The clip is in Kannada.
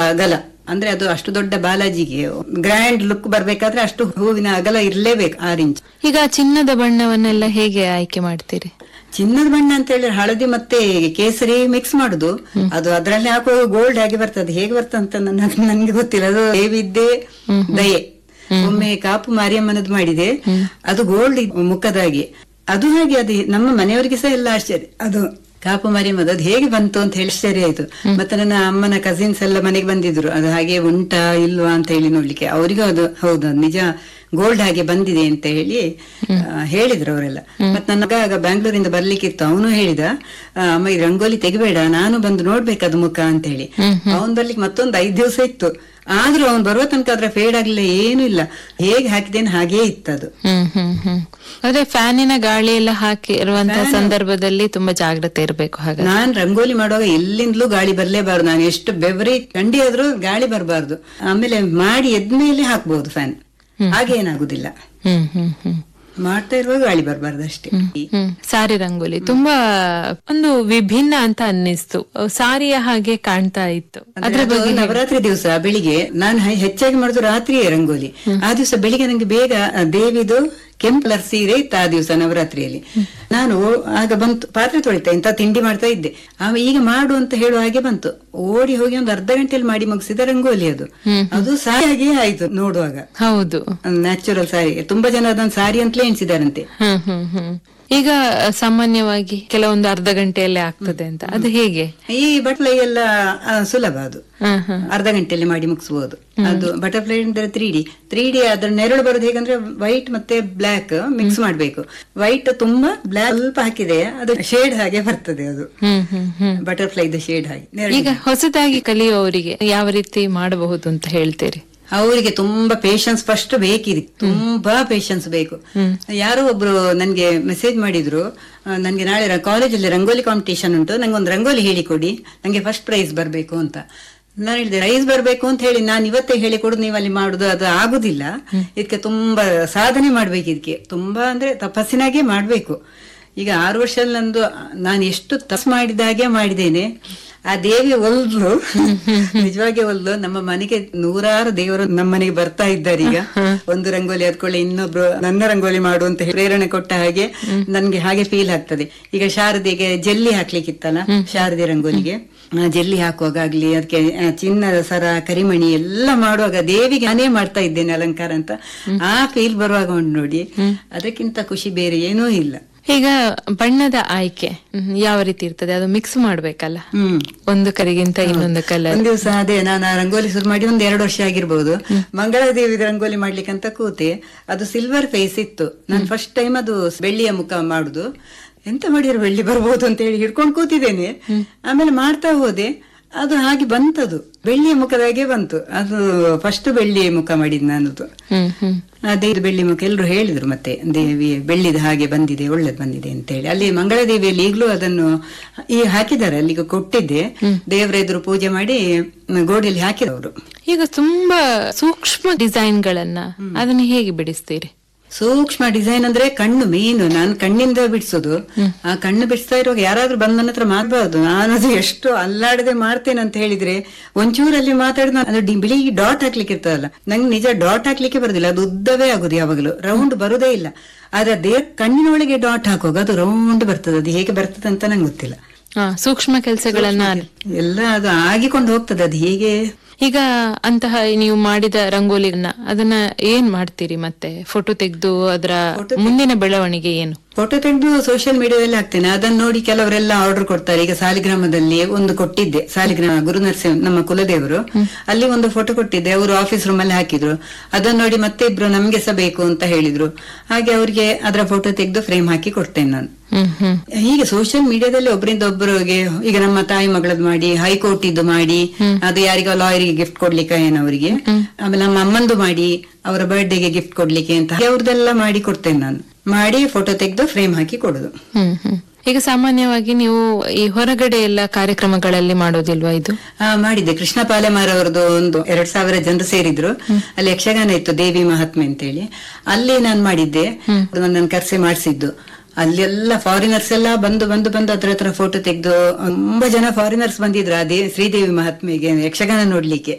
ಅಗಲ ಅಂದ್ರೆ ಅದು ಅಷ್ಟು ದೊಡ್ಡ ಬಾಲಾಜಿಗೆ ಗ್ರ್ಯಾಂಡ್ ಲುಕ್ ಬರ್ಬೇಕಾದ್ರೆ ಅಷ್ಟು ಹೂವಿನ ಅಗಲ ಇರ್ಲೇಬೇಕು ಆರು ಇಂಚ್ ಈಗ ಚಿನ್ನದ ಬಣ್ಣವನ್ನೆಲ್ಲ ಹೇಗೆ ಆಯ್ಕೆ ಮಾಡ್ತೀರಿ ಚಿನ್ನದ ಬಣ್ಣ ಅಂತ ಹೇಳಿದ್ರೆ ಹಳದಿ ಮತ್ತೆ ಕೇಸರಿ ಮಿಕ್ಸ್ ಮಾಡುದು ಅದು ಅದರಲ್ಲಿ ಹಾಕುವಾಗ ಗೋಲ್ಡ್ ಆಗಿ ಬರ್ತದೆ ಹೇಗೆ ಬರ್ತದೆ ಅಂತ ನನ್ನ ನನ್ಗೆ ಗೊತ್ತಿಲ್ಲ ಅದು ದೇವಿದ್ದೆ ದಯೆ ಒಮ್ಮೆ ಕಾಪು ಮಾರಿಯಮ್ಮನದ್ದು ಮಾಡಿದೆ ಅದು ಗೋಲ್ಡ್ ಮುಖದಾಗಿ ಅದು ಹಾಗೆ ಅದು ನಮ್ಮ ಮನೆಯವರಿಗೆ ಸಹ ಎಲ್ಲ ಆಶ್ಚರ್ಯ ಅದು ಕಾಪು ಮಾರಿಯಮ್ಮದು ಅದು ಹೇಗೆ ಬಂತು ಅಂತ ಹೇಳಿ ಆಶ್ಚರ್ಯ ಆಯ್ತು ಮತ್ತೆ ನನ್ನ ಅಮ್ಮನ ಕಸಿನ್ಸ್ ಎಲ್ಲ ಮನೆಗೆ ಬಂದಿದ್ರು ಅದು ಹಾಗೆ ಉಂಟಾ ಇಲ್ವಾ ಅಂತ ಹೇಳಿ ನೋಡ್ಲಿಕ್ಕೆ ಅವರಿಗೂ ಅದು ಹೌದು ಅದು ನಿಜ ಗೋಲ್ಡ್ ಹಾಗೆ ಬಂದಿದೆ ಅಂತ ಹೇಳಿ ಆ, ಹೇಳಿದ್ರು ಅವರೆಲ್ಲ ಮತ್ತೆ ನನ್ನ ಮಗ ಆಗ ಬ್ಯಾಂಗ್ಳೂರಿಂದ ಬರ್ಲಿಕ್ಕಿತ್ತು ಅವನು ಹೇಳಿದ ಆ, ಅಮ್ಮ ಈ ರಂಗೋಲಿ ತೆಗಿಬೇಡ ನಾನು ಬಂದು ನೋಡ್ಬೇಕದು ಮುಖ ಅಂತ ಹೇಳಿ ಅವನ್ ಬರ್ಲಿಕ್ಕೆ ಮತ್ತೊಂದು ಐದ್ ದಿವಸ ಇತ್ತು ಆದ್ರೂ ಅವ್ನು ಬರುವ ತನಕ ಅದ್ರ ಫೇಡ್ ಆಗ್ಲಿಲ್ಲ ಏನೂ ಇಲ್ಲ ಹೇಗೆ ಹಾಕಿದ್ದೇನೆ ಹಾಗೇ ಇತ್ತದು ಹ್ಮ್ ಹ್ಮ್ ಹ್ಮ್ ಅದೇ ಫ್ಯಾನಿನ ಗಾಳಿ ಎಲ್ಲ ಹಾಕಿರುವಂತಹ ಸಂದರ್ಭದಲ್ಲಿ ತುಂಬಾ ಜಾಗ್ರತೆ ಇರಬೇಕು ಹಾಗೆ ನಾನ್ ರಂಗೋಲಿ ಮಾಡುವಾಗ ಎಲ್ಲಿಂದಲೂ ಗಾಳಿ ಬರ್ಲೇಬಾರ್ದು ನಾನು ಎಷ್ಟು ಬೆವರಿ ಥಂಡಿ ಆದ್ರೂ ಗಾಳಿ ಬರಬಾರ್ದು ಆಮೇಲೆ ಮಾಡಿ ಎದ್ಮೇಲೆ ಹಾಕ್ಬಹುದು ಫ್ಯಾನ್ ಹಾಗೆ ಏನಾಗುದಿಲ್ಲ ಹ್ಮ್ ಹ್ಮ್ ಹ್ಮ್ ಮಾಡ್ತಾ ಇರುವಾಗ ಗಾಳಿ ಬರಬಾರ್ದು ಅಷ್ಟೇ ಹ್ಮ್ ಸಾರಿ ರಂಗೋಲಿ ತುಂಬಾ ಒಂದು ವಿಭಿನ್ನ ಅಂತ ಅನ್ನಿಸ್ತು ಸಾರಿಯ ಹಾಗೆ ಕಾಣ್ತಾ ಇತ್ತು ಅದ್ರ ಬಗ್ಗೆ ನವರಾತ್ರಿ ದಿವಸ ಬೆಳಿಗ್ಗೆ ನಾನು ಹೆ- ಹೆಚ್ಚಾಗಿ ಮಾಡುದು ರಾತ್ರಿಯೇ ರಂಗೋಲಿ ಆ ದಿವಸ ಬೆಳಿಗ್ಗೆ ನಂಗೆ ಬೇಗ ಆ, ದೇವಿದು ಕೆಂಪು ಕಲರ್ ಸೀರೆ ಇತ್ತು ಆ ದಿವಸ ನವರಾತ್ರಿಯಲ್ಲಿ ನಾನು ಆಗ ಬಂತು ಪಾತ್ರೆ ತೊಳಿತಾ ಇಂತ ತಿಂಡಿ ಮಾಡ್ತಾ ಇದ್ದೆ ಆಮೇಲೆ ಈಗ ಮಾಡು ಅಂತ ಹೇಳುವ ಹಾಗೆ ಬಂತು ಓಡಿ ಹೋಗಿ ಒಂದು ಅರ್ಧ ಗಂಟೆಯಲ್ಲಿ ಮಾಡಿ ಮುಗಿಸಿದ ರಂಗೋಲಿ ಅದು ಅದು ಸಾರಿಯಾಗಿಯೇ ಆಯ್ತು ನೋಡುವಾಗ ಹೌದು ನ್ಯಾಚುರಲ್ ಸಾರಿ ತುಂಬಾ ಜನ ಅದನ್ನ ಸಾರಿ ಅಂತಲೇ ಎಣಿಸಿದಾರಂತೆ ಹ್ಮ್ ಹ್ಮ್ ಹ್ಮ್ ಈಗ ಸಾಮಾನ್ಯವಾಗಿ ಕೆಲವೊಂದು ಅರ್ಧ ಗಂಟೆಯಲ್ಲೇ ಆಗ್ತದೆ ಅಂತ ಅದು ಹೇಗೆ ಈ ಬಟ್ಲೈ ಎಲ್ಲ ಆ, ಸುಲಭ ಅದು ಹ್ಮ್ ಹ್ಮ್ ಅರ್ಧ ಗಂಟೆಯಲ್ಲಿ ಮಾಡಿ ಮುಗಿಸಬಹುದು ಅದು ಬಟರ್ಫ್ಲೈ ಅಂದ್ರೆ ತ್ರೀ ಡಿ ತ್ರೀ ಡಿ ಅದ್ರ ನೆರಳು ಬರೋದು ಹೇಗಂದ್ರೆ ವೈಟ್ ಮತ್ತೆ ಬ್ಲಾಕ್ ಮಿಕ್ಸ್ ಮಾಡ್ಬೇಕು ವೈಟ್ ತುಂಬಾ ಬ್ಲಾಕ್ ಸ್ವಲ್ಪ ಹಾಕಿದೆ ಅದು ಶೇಡ್ ಹಾಗೆ ಬರ್ತದೆ ಅದು ಹ್ಮ್ ಹ್ಮ್ ಹ್ಮ್ ಬಟರ್ಫ್ಲೈದು ಶೇಡ್ ಹಾಗೆ ನೆರಳು ಈಗ ಹೊಸದಾಗಿ ಕಲಿಯುವವರಿಗೆ ಯಾವ ರೀತಿ ಮಾಡಬಹುದು ಅಂತ ಹೇಳ್ತೀರಿ ಅವರಿಗೆ ತುಂಬಾ ಪೇಶನ್ಸ್ ಫಸ್ಟ್ ಬೇಕಿದೆ ತುಂಬಾ ಪೇಶನ್ಸ್ ಬೇಕು ಯಾರೋ ಒಬ್ರು ನನ್ಗೆ ಮೆಸೇಜ್ ಮಾಡಿದ್ರು ಆ, ನನ್ಗೆ ನಾಳೆ ಕಾಲೇಜಲ್ಲಿ ರಂಗೋಲಿ ಕಾಂಪಿಟೇಷನ್ ಉಂಟು ನಂಗೆ ಒಂದು ರಂಗೋಲಿ ಹೇಳಿಕೊಡಿ ನಂಗೆ ಫಸ್ಟ್ ಪ್ರೈಸ್ ಬರ್ಬೇಕು ಅಂತ ನಾನು ಹೇಳಿದೆ ಪ್ರೈಸ್ ಬರ್ಬೇಕು ಅಂತ ಹೇಳಿ ನಾನು ಇವತ್ತೇ ಹೇಳಿಕೊಡುದು ನೀವು ಅಲ್ಲಿ ಮಾಡುದು ಅದು ಆಗುದಿಲ್ಲ ಇದಕ್ಕೆ ತುಂಬಾ ಸಾಧನೆ ಮಾಡ್ಬೇಕು ಇದಕ್ಕೆ ತುಂಬಾ ಅಂದ್ರೆ ತಪಸ್ಸಿನಾಗೆ ಮಾಡ್ಬೇಕು ಈಗ ಆರು ವರ್ಷದಲ್ಲಿ ನಂದು ನಾನು ಎಷ್ಟು ತಪಸ್ ಮಾಡಿದಾಗೆ ಮಾಡಿದ್ದೇನೆ ಆ ದೇವಿ ಒಲ್ದು ನಿಜವಾಗಿ ಒಲ್ದು ನಮ್ಮ ಮನೆಗೆ ನೂರಾರು ದೇವರು ನಮ್ಮ ಮನೆಗೆ ಬರ್ತಾ ಇದ್ದಾರೆ ಈಗ ಒಂದು ರಂಗೋಲಿ ಅದ್ಕೊಳ್ಳಿ ಇನ್ನೊಬ್ರು ನನ್ನ ರಂಗೋಲಿ ಮಾಡು ಅಂತ ಹೇಳಿ ಪ್ರೇರಣೆ ಕೊಟ್ಟ ಹಾಗೆ ನನ್ಗೆ ಹಾಗೆ ಫೀಲ್ ಆಗ್ತದೆ ಈಗ ಶಾರದೆಗೆ ಜಲ್ಲಿ ಹಾಕ್ಲಿಕ್ಕಿತ್ತಲ್ಲ ಶಾರದೆ ರಂಗೋಲಿಗೆ ಆ ಜಲ್ಲಿ ಹಾಕುವಾಗ ಆಗ್ಲಿ ಅದಕ್ಕೆ ಆ, ಚಿನ್ನದ ಸರ ಕರಿಮಣಿ ಎಲ್ಲ ಮಾಡುವಾಗ ದೇವಿಗೆ ನಾನೇ ಮಾಡ್ತಾ ಇದ್ದೇನೆ ಅಲಂಕಾರ ಅಂತ ಆ ಫೀಲ್ ಬರುವಾಗ ಉಂಟು ನೋಡಿ ಅದಕ್ಕಿಂತ ಖುಷಿ ಬೇರೆ ಏನೂ ಇಲ್ಲ ಈಗ ಬಣ್ಣದ ಆಯ್ಕೆ ಹ್ಮ್, ಯಾವ ರೀತಿ ಇರ್ತದೆ ಅದು ಮಿಕ್ಸ್ ಮಾಡ್ಬೇಕಲ್ಲ ಹ್ಮ್ ಒಂದು ಕರಿಗಿಂತ ಇನ್ನೊಂದು ಕಲರ್ ಒಂದ್ ದಿವಸ ಅದೇ ನಾನು ಆ ರಂಗೋಲಿ ಶುರು ಮಾಡಿ ಒಂದ್ ಎರಡು ವರ್ಷ ಆಗಿರ್ಬೋದು ಮಂಗಳಾದೇವಿ ರಂಗೋಲಿ ಮಾಡ್ಲಿಕ್ಕೆ ಅಂತ ಕೂತೆ ಅದು ಸಿಲ್ವರ್ ಫೇಸ್ ಇತ್ತು ನಾನು ಫಸ್ಟ್ ಟೈಮ್ ಅದು ಬೆಳ್ಳಿಯ ಮುಖ ಮಾಡುದು ಎಂತ ಮಾಡಿದ್ರೆ ಬೆಳ್ಳಿ ಬರ್ಬೋದು ಅಂತ ಹೇಳಿ ಹಿಡ್ಕೊಂಡು ಕೂತಿದ್ದೇನೆ ಆಮೇಲೆ ಮಾಡ್ತಾ ಹೋದೆ ಅದು ಹಾಗೆ ಬಂತದು ಬೆಳ್ಳಿಯ ಮುಖದಾಗೆ ಬಂತು ಅದು ಫಸ್ಟ್ ಬೆಳ್ಳಿಯ ಮುಖ ಮಾಡಿದ್ ನಾನದು ಹ್ಮ್ ಹ್ಮ್ ಅದೇ ಇದು ಬೆಳ್ಳಿ ಮುಖ ಎಲ್ಲರೂ ಹೇಳಿದ್ರು ಮತ್ತೆ ದೇವಿ ಬೆಳ್ಳಿದ ಹಾಗೆ ಬಂದಿದೆ ಒಳ್ಳೇದು ಬಂದಿದೆ ಅಂತ ಹೇಳಿ ಅಲ್ಲಿ ಮಂಗಳದೇವಿಯಲ್ಲಿ ಈಗಲೂ ಅದನ್ನು ಈ ಹಾಕಿದ್ದಾರೆ ಅಲ್ಲಿಗೆ ಕೊಟ್ಟಿದ್ದೆ ದೇವರ ಎದುರು ಪೂಜೆ ಮಾಡಿ ಮ್, ಗೋಡೆಯಲ್ಲಿ ಹಾಕಿದವರು ಈಗ ತುಂಬಾ ಸೂಕ್ಷ್ಮ ಡಿಸೈನ್ ಗಳನ್ನ ಅದನ್ನ ಹೇಗೆ ಬಿಡಿಸ್ತೀರಿ ಸೂಕ್ಷ್ಮ ಡಿಸೈನ್ ಅಂದ್ರೆ ಕಣ್ಣು ಮೇನು ನಾನು ಕಣ್ಣಿಂದ ಬಿಡಿಸೋದು ಆ ಕಣ್ಣು ಬಿಡಿಸ್ತಾ ಇರುವಾಗ ಯಾರಾದ್ರೂ ಬಂದ್ ನನ್ನ ಹತ್ರ ಮಾಡಬಾರ್ದು ನಾನು ಅದು ಎಷ್ಟು ಅಲ್ಲಾಡದೆ ಮಾಡ್ತೇನೆ ಅಂತ ಹೇಳಿದ್ರೆ ಒಂಚೂರಲ್ಲಿ ಮಾತಾಡಿದ ಅದು ಡಿ- ಬಿಳಿ ಡಾಟ್ ಹಾಕ್ಲಿಕ್ಕೆ ಇರ್ತದಲ್ಲ ನಂಗೆ ನಿಜ ಡಾಟ್ ಹಾಕ್ಲಿಕ್ಕೆ ಬರುದಿಲ್ಲ ಅದು ಉದ್ದವೇ ಆಗುದು ಯಾವಾಗಲೂ ರೌಂಡ್ ಬರುದೇ ಇಲ್ಲ ಆದ್ರೆ ಅದೇ ಕಣ್ಣಿನೊಳಗೆ ಡಾಟ್ ಹಾಕುವಾಗ ಅದು ರೌಂಡ್ ಬರ್ತದೆ ಅದು ಹೇಗೆ ಬರ್ತದೆ ಅಂತ ನಂಗೆ ಗೊತ್ತಿಲ್ಲ ಹಾ ಸೂಕ್ಷ್ಮ ಕೆಲಸಗಳನ್ನ ಎಲ್ಲ ಅದು ಆಗಿಕೊಂಡು ಹೋಗ್ತದೆ ಅದು ಹೇಗೆ ಈಗ ಅಂತಹ ನೀವು ಮಾಡಿದ ರಂಗೋಲಿನ ಅದನ್ನ ಏನ್ ಮಾಡ್ತೀರಿ ಮತ್ತೆ ಫೋಟೋ ತೆಗೆದು ಅದರ ಮುಂದಿನ ಬೆಳವಣಿಗೆ ಏನು ಫೋಟೋ ತೆಗೆದು ಸೋಷಿಯಲ್ ಮೀಡಿಯಾದಲ್ಲಿ ಹಾಕ್ತೇನೆ ಅದನ್ನ ನೋಡಿ ಕೆಲವರೆಲ್ಲ ಆರ್ಡರ್ ಕೊಡ್ತಾರೆ ಈಗ ಸಾಲಿಗ್ರಾಮದಲ್ಲಿ ಒಂದು ಕೊಟ್ಟಿದ್ದೆ ಸಾಲಿಗ್ರಾಮ ಗುರು ನರಸಿಂಹ ನಮ್ಮ ಕುಲದೇವರು ಅಲ್ಲಿ ಒಂದು ಫೋಟೋ ಕೊಟ್ಟಿದ್ದೆ ಅವರು ಆಫೀಸ್ ರೂಮ್ ಅಲ್ಲಿ ಹಾಕಿದ್ರು ಅದನ್ನ ನೋಡಿ ಮತ್ತೆ ಇಬ್ರು ನಮ್ಗೆ ಸಹ ಬೇಕು ಅಂತ ಹೇಳಿದ್ರು ಹಾಗೆ ಅವರಿಗೆ ಅದರ ಫೋಟೋ ತೆಗೆದು ಫ್ರೇಮ್ ಹಾಕಿ ಕೊಡ್ತೇನೆ ನಾನು ಹ್ಮ್ ಹ್ಮ್ ಹೀಗೆ ಸೋಷಿಯಲ್ ಮೀಡಿಯಾದಲ್ಲಿ ಒಬ್ಬರಿಂದ ಒಬ್ಬರಿಗೆ ಈಗ ನಮ್ಮ ತಾಯಿ ಮಗಳದ್ ಮಾಡಿ ಹೈಕೋರ್ಟ್ ಇದ್ದು ಮಾಡಿ ಅದು ಯಾರಿಗೋ ಲಾಯರಿಗೆ ಗಿಫ್ಟ್ ಕೊಡ್ಲಿಕ್ಕೆ ಏನವರಿಗೆ ಆಮೇಲೆ ನಮ್ಮ ಅಮ್ಮಂದು ಮಾಡಿ ಅವರ ಬರ್ಡೇಗೆ ಗಿಫ್ಟ್ ಕೊಡ್ಲಿಕ್ಕೆ ಅಂತ ಅವ್ರದ್ದೆಲ್ಲ ಮಾಡಿ ಕೊಡ್ತೇನೆ ನಾನು ಮಾಡಿ ಫೋಟೋ ತೆಗೆದು ಫ್ರೇಮ್ ಹಾಕಿ ಕೊಡುದು ಹ್ಮ್ ಹ್ಮ್ ಈಗ ಸಾಮಾನ್ಯವಾಗಿ ನೀವು ಈ ಹೊರಗಡೆ ಎಲ್ಲ ಕಾರ್ಯಕ್ರಮಗಳಲ್ಲಿ ಮಾಡೋದಿಲ್ವಾ ಇದು ಆ, ಮಾಡಿದ್ದೆ ಕೃಷ್ಣ ಪಾಲೆಮಾರ್ ಅವರದ್ದು ಒಂದು ಎರಡ್ ಸಾವಿರ ಜನರು ಸೇರಿದ್ರು ಅಲ್ಲಿ ಯಕ್ಷಗಾನ ಇತ್ತು ದೇವಿ ಮಹಾತ್ಮೆ ಅಂತೇಳಿ ಅಲ್ಲಿ ನಾನು ಮಾಡಿದ್ದೆ ನನ್ನನ್ನು ಕರೆಸಿ ಮಾಡಿಸಿದ್ದು ಅಲ್ಲೆಲ್ಲ ಫಾರಿನರ್ಸ್ ಎಲ್ಲ ಬಂದು ಬಂದು ಬಂದು ಅದ್ರ ಹತ್ರ ಫೋಟೋ ತೆಗೆದು ತುಂಬಾ ಜನ ಫಾರಿನರ್ಸ್ ಬಂದಿದ್ರು ಅದೇ ಶ್ರೀದೇವಿ ಮಹಾತ್ಮೆಗೆ ಯಕ್ಷಗಾನ ನೋಡ್ಲಿಕ್ಕೆ